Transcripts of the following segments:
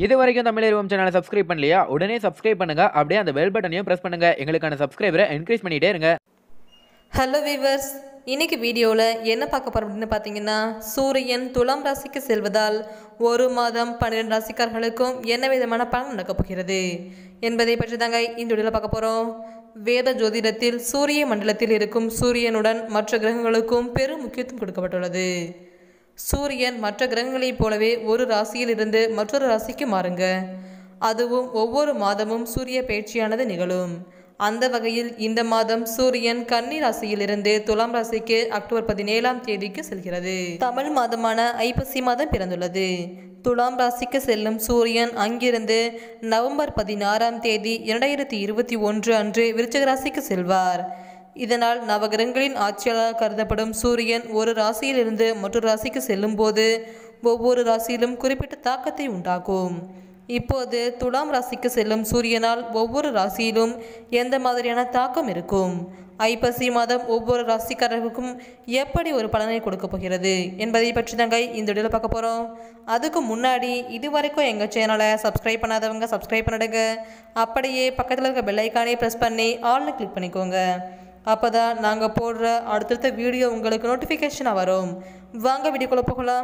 இது வரைக்கும் தமிழ் சேனலை சப்ஸ்கிரைப் பண்ணலையா உடனே சப்ஸ்கிரைப் பண்ணுங்க அப்படியே அந்த பெல் பட்டனையும் பிரஸ் பண்ணுங்க எங்களுக்கான சப்ஸ்கிரைபரை என்கரேஜ் பண்ணிட்டே இருங்க ஹலோ வீவர்ஸ் இன்னைக்கு வீடியோவில் என்ன பார்க்க போகிறோம் அப்படின்னு பார்த்தீங்கன்னா சூரியன் துலாம் ராசிக்கு செல்வதால் ஒரு மாதம் பன்னிரெண்டு ராசிக்காரர்களுக்கும் என்ன விதமான பலன் நடக்கப் போகிறது என்பதை பற்றி தாங்க இந்த வீடியோவில் பார்க்க போகிறோம் வேத ஜோதிடத்தில் சூரிய மண்டலத்தில் இருக்கும் சூரியனுடன் மற்ற கிரகங்களுக்கும் பெரும் முக்கியத்துவம் கொடுக்கப்பட்டுள்ளது சூரியன் மற்ற கிரகங்களைப் போலவே ஒரு ராசியில் இருந்து மற்றொரு ராசிக்கு மாறுங்க அதுவும் ஒவ்வொரு மாதமும் சூரிய பயிற்சியானது நிகழும் அந்த வகையில் இந்த மாதம் சூரியன் கன்னி ராசியிலிருந்து துலாம் ராசிக்கு அக்டோபர் பதினேழாம் தேதிக்கு செல்கிறது தமிழ் மாதமான ஐப்பசி மாதம் பிறந்துள்ளது துலாம் ராசிக்கு செல்லும் சூரியன் அங்கிருந்து நவம்பர் பதினாறாம் தேதி இரண்டாயிரத்தி இருபத்தி ஒன்று அன்று விருச்சிக ராசிக்கு செல்வார் இதனால் நவகிரகங்களின் ஆட்சியாளராக கருதப்படும் சூரியன் ஒரு ராசியிலிருந்து மற்றொரு ராசிக்கு செல்லும்போது ஒவ்வொரு ராசியிலும் குறிப்பிட்ட தாக்கத்தை உண்டாக்கும் இப்போது துலாம் ராசிக்கு செல்லும் சூரியனால் ஒவ்வொரு ராசியிலும் எந்த மாதிரியான தாக்கம் இருக்கும் ஐப்பசி மாதம் ஒவ்வொரு ராசிக்காரர்களுக்கும் எப்படி ஒரு பலனை கொடுக்க போகிறது என்பதை பற்றி தாங்க இந்த வீடியோவில் பார்க்க போகிறோம் அதுக்கு முன்னாடி இது வரைக்கும் எங்கள் சேனலை சப்ஸ்கிரைப் பண்ணாதவங்க சப்ஸ்கிரைப் பண்ணிடுங்க அப்படியே பக்கத்தில் இருக்க பெல் ஐக்கானே ப்ரெஸ் பண்ணி ஆல்னு கிளிக் பண்ணிக்கோங்க அப்போ தான் நாங்கள் போடுற அடுத்தடுத்த வீடியோ உங்களுக்கு நோட்டிஃபிகேஷனாக வரும் வாங்க வீடியோக்குள்ளே போகலாம்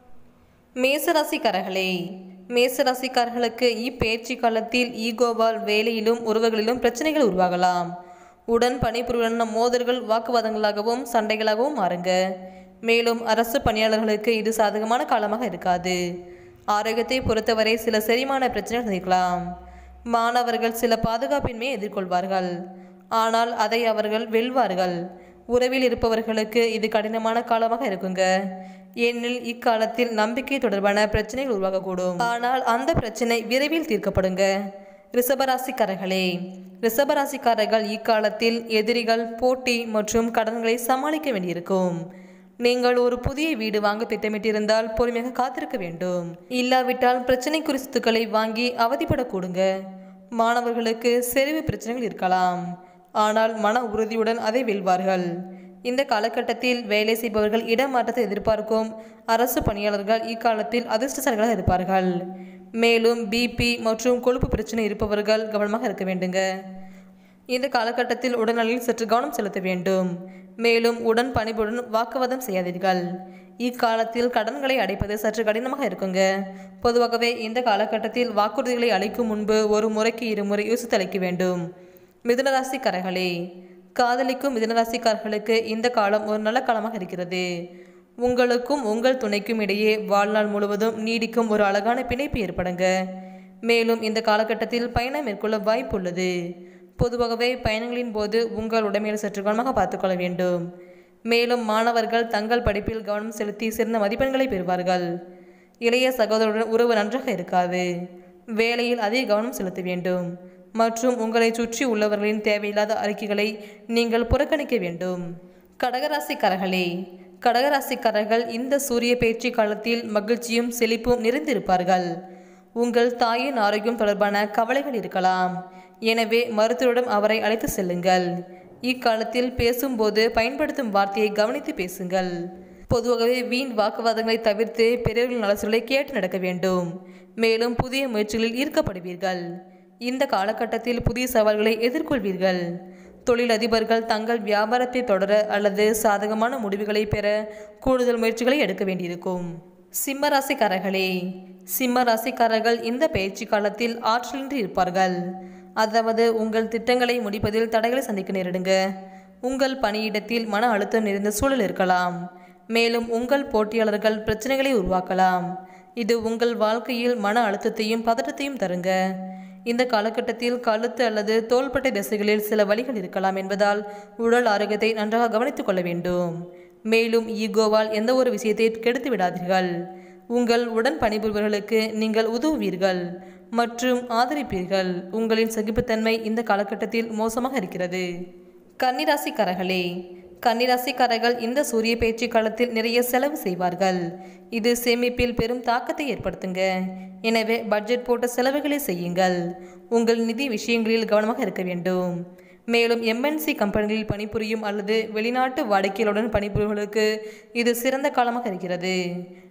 மேசராசிக்காரர்களே மேசராசிக்காரர்களுக்கு இப்பெயர்ச்சி காலத்தில் ஈகோவால் வேலையிலும் உறவுகளிலும் பிரச்சனைகள் உருவாகலாம் உடன் பணிபுரிவுடன் மோதல்கள் வாக்குவாதங்களாகவும் சண்டைகளாகவும் மாறுங்க மேலும் அரசு பணியாளர்களுக்கு இது சாதகமான காலமாக இருக்காது ஆரோக்கியத்தை பொறுத்தவரை சில செரிமான பிரச்சனைகள் இருக்கலாம் மாணவர்கள் சில பாதுகாப்பின்மை எதிர்கொள்வார்கள் ஆனால் அதை அவர்கள் வெல்வார்கள் உறவில் இருப்பவர்களுக்கு இது கடினமான காலமாக இருக்குங்க ஏனெனில் இக்காலத்தில் நம்பிக்கை தொடர்பான பிரச்சனைகள் உருவாகக்கூடும் ஆனால் அந்த பிரச்சனை விரைவில் தீர்க்கப்படுங்க ரிஷபராசிக்காரர்களே ரிஷபராசிக்காரர்கள் இக்காலத்தில் எதிரிகள் போட்டி மற்றும் கடன்களை சமாளிக்க வேண்டியிருக்கும் நீங்கள் ஒரு புதிய வீடு வாங்க திட்டமிட்டிருந்தால் பொறுமையாக காத்திருக்க வேண்டும் இல்லாவிட்டால் பிரச்சனைக்குரிய சொத்துக்களை வாங்கி அவதிப்படக்கூடுங்க மாணவர்களுக்கு செறிவு பிரச்சனைகள் இருக்கலாம் ஆனால் மன உறுதியுடன் அதை வெல்வார்கள் இந்த காலகட்டத்தில் வேலை செய்பவர்கள் இடமாற்றத்தை எதிர்பார்க்கும் அரசு பணியாளர்கள் இக்காலத்தில் அதிர்ஷ்டசாலிகளாக இருப்பார்கள் மேலும் பிபி மற்றும் கொழுப்பு பிரச்சனை இருப்பவர்கள் கவனமாக இருக்க வேண்டுங்க இந்த காலகட்டத்தில் உடல்நலில் சற்று கவனம் செலுத்த வேண்டும் மேலும் உடன் பணிபுடன் வாக்குவாதம் செய்யாதீர்கள் இக்காலத்தில் கடன்களை அடைப்பது சற்று கடினமாக இருக்குங்க பொதுவாகவே இந்த காலகட்டத்தில் வாக்குறுதிகளை அளிக்கும் முன்பு ஒரு முறைக்கு இருமுறை யோசித்து அளிக்க வேண்டும் மிதுனராசிக்காரர்களே காதலிக்கும் மிதுனராசிக்காரர்களுக்கு இந்த காலம் ஒரு நல்ல காலமாக இருக்கிறது உங்களுக்கும் உங்கள் துணைக்கும் இடையே வாழ்நாள் முழுவதும் நீடிக்கும் ஒரு அழகான பிணைப்பு ஏற்படுங்க மேலும் இந்த காலகட்டத்தில் பயணம் மேற்கொள்ள வாய்ப்பு உள்ளது பொதுவாகவே பயணங்களின் போது உங்கள் உடமையில் சற்று கவனமாக பார்த்துக்கொள்ள வேண்டும் மேலும் மாணவர்கள் தங்கள் படிப்பில் கவனம் செலுத்தி சிறந்த மதிப்பெண்களை பெறுவார்கள் இளைய சகோதரருடன் உறவு நன்றாக இருக்காது வேலையில் அதிக கவனம் செலுத்த வேண்டும் மற்றும் உங்களை சுற்றி உள்ளவர்களின் தேவையில்லாத அறிக்கைகளை நீங்கள் புறக்கணிக்க வேண்டும் கடகராசிக்காரர்களே கடகராசிக்காரர்கள் இந்த சூரிய பயிற்சி காலத்தில் மகிழ்ச்சியும் செழிப்பும் நிறைந்திருப்பார்கள் உங்கள் தாயின் ஆரோக்கியம் தொடர்பான கவலைகள் இருக்கலாம் எனவே மருத்துவரிடம் அவரை அழைத்து செல்லுங்கள் இக்காலத்தில் பேசும்போது பயன்படுத்தும் வார்த்தையை கவனித்து பேசுங்கள் பொதுவாகவே வீண் வாக்குவாதங்களை தவிர்த்து பெரியவர்களின் ஆலோசனைகளை கேட்டு நடக்க வேண்டும் மேலும் புதிய முயற்சிகளில் ஈர்க்கப்படுவீர்கள் இந்த காலகட்டத்தில் புதிய சவால்களை எதிர்கொள்வீர்கள் தொழிலதிபர்கள் தங்கள் வியாபாரத்தை தொடர அல்லது சாதகமான முடிவுகளை பெற கூடுதல் முயற்சிகளை எடுக்க வேண்டியிருக்கும் சிம்ம ராசிக்காரர்களே சிம்ம ராசிக்காரர்கள் இந்த பயிற்சி காலத்தில் ஆற்றலின்றி இருப்பார்கள் அதாவது உங்கள் திட்டங்களை முடிப்பதில் தடைகளை சந்திக்க நேரிடுங்க உங்கள் பணியிடத்தில் மன அழுத்தம் நிறைந்த சூழல் இருக்கலாம் மேலும் உங்கள் போட்டியாளர்கள் பிரச்சனைகளை உருவாக்கலாம் இது உங்கள் வாழ்க்கையில் மன அழுத்தத்தையும் பதட்டத்தையும் தருங்க இந்த காலகட்டத்தில் கழுத்து அல்லது தோள்பட்டை திசைகளில் சில வழிகள் இருக்கலாம் என்பதால் உடல் ஆரோக்கியத்தை நன்றாக கவனித்துக் கொள்ள வேண்டும் மேலும் ஈகோவால் எந்த ஒரு விஷயத்தை கெடுத்து விடாதீர்கள் உங்கள் உடன் பணிபுரிபவர்களுக்கு நீங்கள் உதவுவீர்கள் மற்றும் ஆதரிப்பீர்கள் உங்களின் சகிப்புத்தன்மை இந்த காலகட்டத்தில் மோசமாக இருக்கிறது கன்னிராசிக்காரர்களே கன்னிராசிக்காரர்கள் இந்த சூரிய பயிற்சி காலத்தில் நிறைய செலவு செய்வார்கள் இது சேமிப்பில் பெரும் தாக்கத்தை ஏற்படுத்துங்க எனவே பட்ஜெட் போட்ட செலவுகளை செய்யுங்கள் உங்கள் நிதி விஷயங்களில் கவனமாக இருக்க வேண்டும் மேலும் எம்என்சி கம்பெனிகளில் பணிபுரியும் அல்லது வெளிநாட்டு வாடிக்கையாளருடன் பணிபுரிவர்களுக்கு இது சிறந்த காலமாக இருக்கிறது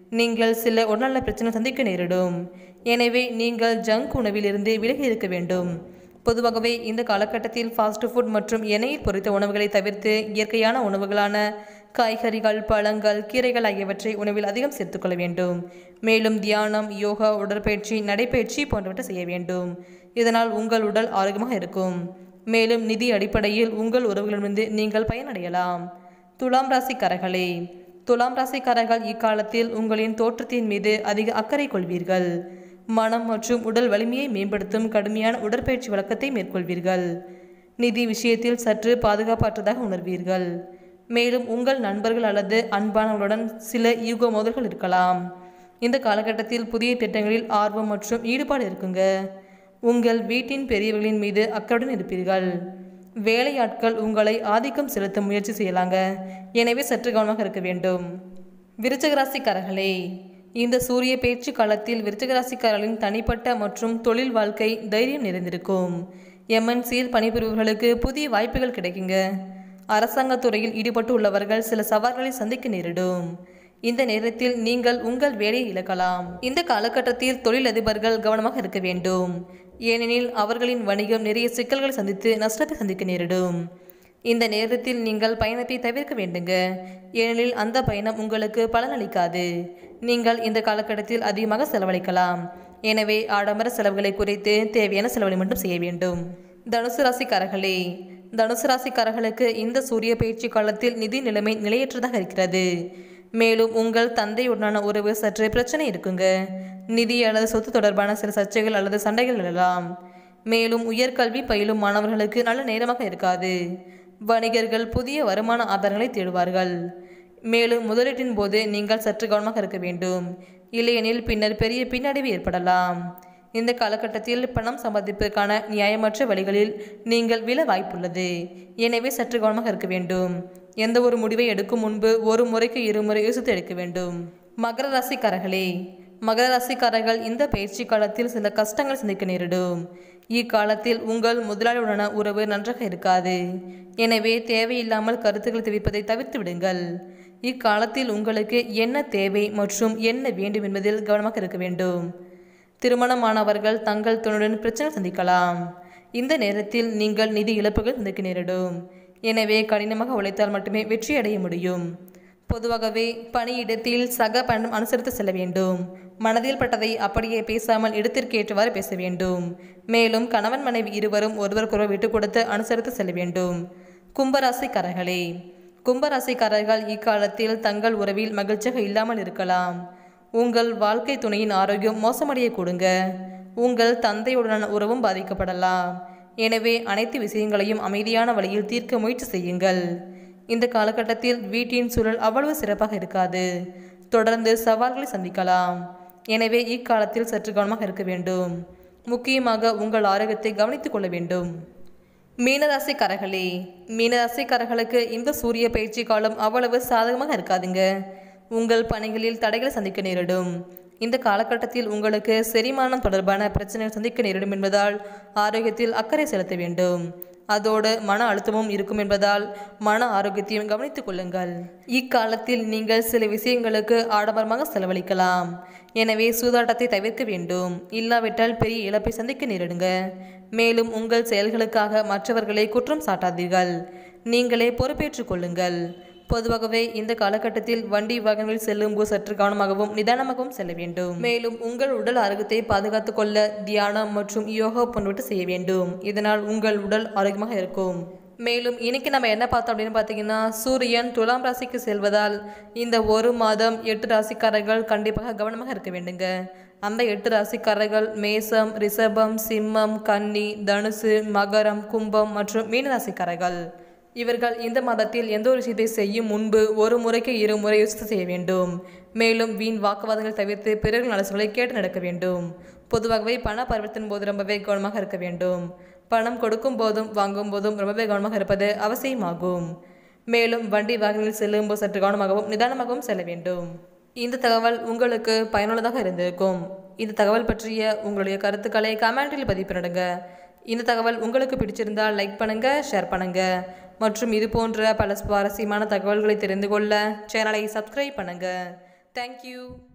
நீங்கள் சில உடல்நல பிரச்சனை சந்திக்க நேரிடும் எனவே நீங்கள் ஜங்க் உணவிலிருந்து விலகி இருக்க வேண்டும் பொதுவாகவே இந்த காலகட்டத்தில் ஃபாஸ்ட் ஃபுட் மற்றும் எண்ணெயில் பொரித்த உணவுகளை தவிர்த்து இயற்கையான உணவுகளான காய்கறிகள் பழங்கள் கீரைகள் ஆகியவற்றை உணவில் அதிகம் சேர்த்துக்கொள்ள வேண்டும் மேலும் தியானம் யோகா உடற்பயிற்சி நடைப்பயிற்சி போன்றவற்றை செய்ய வேண்டும் இதனால் உங்கள் உடல் ஆரோக்கியமாக இருக்கும் மேலும் நிதி அடிப்படையில் உங்கள் உறவுகளிடமிருந்து நீங்கள் பயனடையலாம் துலாம் ராசிக்காரர்களே துலாம் ராசிக்காரர்கள் இக்காலத்தில் உங்களின் தோற்றத்தின் மீது அதிக அக்கறை கொள்வீர்கள் மனம் மற்றும் உடல் வலிமையை மேம்படுத்தும் கடுமையான உடற்பயிற்சி வழக்கத்தை மேற்கொள்வீர்கள் நிதி விஷயத்தில் சற்று பாதுகாப்பற்றதாக உணர்வீர்கள் மேலும் உங்கள் நண்பர்கள் அல்லது அன்பானவர்களுடன் சில ஈகோ மோதல்கள் இருக்கலாம் இந்த காலகட்டத்தில் புதிய திட்டங்களில் ஆர்வம் மற்றும் ஈடுபாடு இருக்குங்க உங்கள் வீட்டின் பெரியவர்களின் மீது அக்கறையுடன் இருப்பீர்கள் வேலையாட்கள் உங்களை ஆதிக்கம் செலுத்த முயற்சி செய்யலாங்க எனவே சற்று கவனமாக இருக்க வேண்டும் விருச்சக ராசிக்காரர்களே இந்த சூரிய பேச்சு காலத்தில் விருச்சக ராசிக்காரர்களின் தனிப்பட்ட மற்றும் தொழில் வாழ்க்கை தைரியம் நிறைந்திருக்கும் எம்என்சியில் பணிபுரிபவர்களுக்கு புதிய வாய்ப்புகள் கிடைக்குங்க அரசாங்கத் துறையில் ஈடுபட்டு உள்ளவர்கள் சில சவால்களை சந்திக்க நேரிடும் இந்த நேரத்தில் நீங்கள் உங்கள் வேலையை இழக்கலாம் இந்த காலகட்டத்தில் தொழிலதிபர்கள் கவனமாக இருக்க வேண்டும் ஏனெனில் அவர்களின் வணிகம் நிறைய சிக்கல்களை சந்தித்து நஷ்டத்தை சந்திக்க நேரிடும் இந்த நேரத்தில் நீங்கள் பயணத்தை தவிர்க்க வேண்டுங்க ஏனெனில் அந்த பயணம் உங்களுக்கு பலனளிக்காது நீங்கள் இந்த காலகட்டத்தில் அதிகமாக செலவழிக்கலாம் எனவே ஆடம்பர செலவுகளை குறைத்து தேவையான செலவுகளை மட்டும் செய்ய வேண்டும் தனுசு ராசிக்காரர்களே தனுசு ராசிக்காரர்களுக்கு இந்த சூரிய பயிற்சி காலத்தில் நிதி நிலைமை நிலையற்றதாக இருக்கிறது மேலும் உங்கள் தந்தையுடனான உறவு சற்று பிரச்சனை இருக்குங்க நிதி அல்லது சொத்து தொடர்பான சில சர்ச்சைகள் அல்லது சண்டைகள் எழலாம் மேலும் உயர்கல்வி பயிலும் மாணவர்களுக்கு நல்ல நேரமாக இருக்காது வணிகர்கள் புதிய வருமான ஆதாரங்களை தேடுவார்கள் மேலும் முதலீட்டின் போது நீங்கள் சற்று கவனமாக இருக்க வேண்டும் இல்லையெனில் பின்னர் பெரிய பின்னடைவு ஏற்படலாம் இந்த காலகட்டத்தில் பணம் சம்பாதிப்பதற்கான நியாயமற்ற வழிகளில் நீங்கள் விழ வாய்ப்புள்ளது எனவே சற்று கவனமாக இருக்க வேண்டும் எந்த ஒரு முடிவை எடுக்கும் முன்பு ஒரு முறைக்கு இருமுறை யோசித்து எடுக்க வேண்டும் மகர ராசிக்காரர்களே மகர ராசிக்காரர்கள் இந்த பயிற்சி காலத்தில் சில கஷ்டங்கள் சந்திக்க நேரிடும் இக்காலத்தில் உங்கள் முதலாளியுடனான உறவு நன்றாக இருக்காது எனவே தேவையில்லாமல் கருத்துக்கள் தெரிவிப்பதை தவிர்த்து விடுங்கள் இக்காலத்தில் உங்களுக்கு என்ன தேவை மற்றும் என்ன வேண்டும் என்பதில் கவனமாக இருக்க வேண்டும் திருமணமானவர்கள் தங்கள் துணையுடன் பிரச்சனை சந்திக்கலாம் இந்த நேரத்தில் நீங்கள் நிதி இழப்புகள் சந்திக்க நேரிடும் எனவே கடினமாக உழைத்தால் மட்டுமே வெற்றி அடைய முடியும் பொதுவாகவே பணியிடத்தில் சக பயணம் அனுசரித்து செல்ல வேண்டும் மனதில் பட்டதை அப்படியே பேசாமல் இடத்திற்கு ஏற்றவாறு பேச வேண்டும் மேலும் கணவன் மனைவி இருவரும் ஒருவருக்கொருவர் விட்டுக் கொடுத்து அனுசரித்து செல்ல வேண்டும் கும்பராசிக்காரர்களே கும்பராசிக்காரர்கள் இக்காலத்தில் தங்கள் உறவில் மகிழ்ச்சியாக இல்லாமல் இருக்கலாம் உங்கள் வாழ்க்கை துணையின் ஆரோக்கியம் மோசமடைய கொடுங்க உங்கள் தந்தையுடனான உறவும் பாதிக்கப்படலாம் எனவே அனைத்து விஷயங்களையும் அமைதியான வழியில் தீர்க்க முயற்சி செய்யுங்கள் இந்த காலகட்டத்தில் வீட்டின் சூழல் அவ்வளவு சிறப்பாக இருக்காது தொடர்ந்து சவால்களை சந்திக்கலாம் எனவே இக்காலத்தில் சற்று கவனமாக இருக்க வேண்டும் முக்கியமாக உங்கள் ஆரோக்கியத்தை கவனித்துக் கொள்ள வேண்டும் மீனராசிக்காரர்களே மீனராசிக்காரர்களுக்கு இந்த சூரிய பயிற்சி காலம் அவ்வளவு சாதகமாக இருக்காதுங்க உங்கள் பணிகளில் தடைகளை சந்திக்க நேரிடும் இந்த காலகட்டத்தில் உங்களுக்கு செரிமானம் தொடர்பான பிரச்சனைகள் சந்திக்க நேரிடும் என்பதால் ஆரோக்கியத்தில் அக்கறை செலுத்த வேண்டும் அதோடு மன அழுத்தமும் இருக்கும் என்பதால் மன ஆரோக்கியத்தையும் கவனித்துக் கொள்ளுங்கள் இக்காலத்தில் நீங்கள் சில விஷயங்களுக்கு ஆடம்பரமாக செலவழிக்கலாம் எனவே சூதாட்டத்தை தவிர்க்க வேண்டும் இல்லாவிட்டால் பெரிய இழப்பை சந்திக்க நேரிடுங்க மேலும் உங்கள் செயல்களுக்காக மற்றவர்களை குற்றம் சாட்டாதீர்கள் நீங்களே பொறுப்பேற்றுக் கொள்ளுங்கள் பொதுவாகவே இந்த காலகட்டத்தில் வண்டி வாகனங்களில் செல்லும்போது சற்று கவனமாகவும் நிதானமாகவும் செல்ல வேண்டும் மேலும் உங்கள் உடல் ஆரோக்கியத்தை பாதுகாத்துக் கொள்ள தியானம் மற்றும் யோகா போன்றவற்றை செய்ய வேண்டும் இதனால் உங்கள் உடல் ஆரோக்கியமாக இருக்கும் மேலும் இன்னைக்கு நம்ம என்ன பார்த்தோம் அப்படின்னு பார்த்தீங்கன்னா சூரியன் துலாம் ராசிக்கு செல்வதால் இந்த ஒரு மாதம் எட்டு ராசிக்காரர்கள் கண்டிப்பாக கவனமாக இருக்க வேண்டுங்க அந்த எட்டு ராசிக்காரர்கள் மேசம் ரிஷபம் சிம்மம் கன்னி தனுசு மகரம் கும்பம் மற்றும் மீன ராசிக்காரர்கள் இவர்கள் இந்த மாதத்தில் எந்த ஒரு விஷயத்தை செய்யும் முன்பு ஒரு முறைக்கு இரு முறை யோசித்து செய்ய வேண்டும் மேலும் வீண் வாக்குவாதங்களை தவிர்த்து பிறர்கள் அரசுகளை கேட்டு நடக்க வேண்டும் பொதுவாகவே பண பரிவர்த்தனை போது ரொம்பவே கவனமாக இருக்க வேண்டும் பணம் கொடுக்கும் போதும் வாங்கும் போதும் ரொம்பவே கவனமாக இருப்பது அவசியமாகும் மேலும் வண்டி வாகனங்களில் செல்லும் போது சற்று கவனமாகவும் நிதானமாகவும் செல்ல வேண்டும் இந்த தகவல் உங்களுக்கு பயனுள்ளதாக இருந்திருக்கும் இந்த தகவல் பற்றிய உங்களுடைய கருத்துக்களை கமெண்டில் பதிவு பண்ணிடுங்க இந்த தகவல் உங்களுக்கு பிடிச்சிருந்தால் லைக் பண்ணுங்க ஷேர் பண்ணுங்க மற்றும் இது போன்ற பல சுவாரஸ்யமான தகவல்களை தெரிந்து கொள்ள சேனலை சப்ஸ்கிரைப் பண்ணுங்க தேங்க்யூ